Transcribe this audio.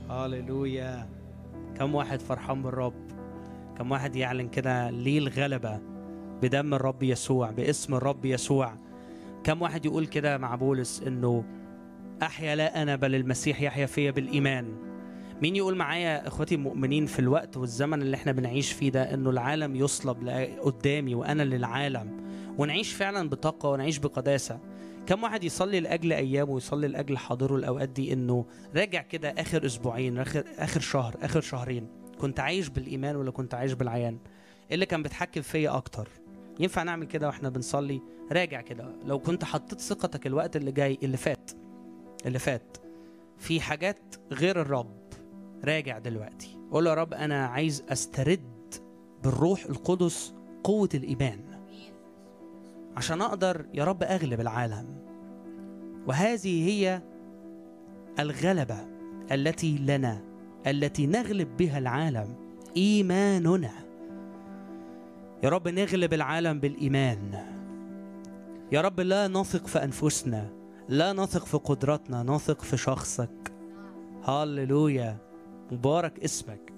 هاليلويا كم واحد فرحان بالرب كم واحد يعلن كده ليه الغلبة بدم الرب يسوع باسم الرب يسوع كم واحد يقول كده مع بولس انه احيا لا انا بل المسيح يحيا فيا بالايمان مين يقول معايا اخواتي المؤمنين في الوقت والزمن اللي احنا بنعيش فيه ده انه العالم يصلب ل- قدامي وانا للعالم ونعيش فعلا بطاقة ونعيش بقداسة كم واحد يصلي لاجل ايامه ويصلي لاجل حاضره الاوقات دي انه راجع كده اخر اسبوعين اخر اخر شهر اخر شهرين كنت عايش بالايمان ولا كنت عايش بالعيان ايه اللي كان بيتحكم فيا اكتر ينفع نعمل كده واحنا بنصلي راجع كده لو كنت حطيت ثقتك الوقت اللي جاي اللي فات اللي فات في حاجات غير الرب راجع دلوقتي قول له يا رب انا عايز استرد بالروح القدس قوة الإيمان عشان أقدر يا رب أغلب العالم وهذه هي الغلبة التي لنا التي نغلب بها العالم إيماننا يا رب نغلب العالم بالإيمان يا رب لا نثق في أنفسنا لا نثق في قدراتنا نثق في شخصك هاللويا مبارك اسمك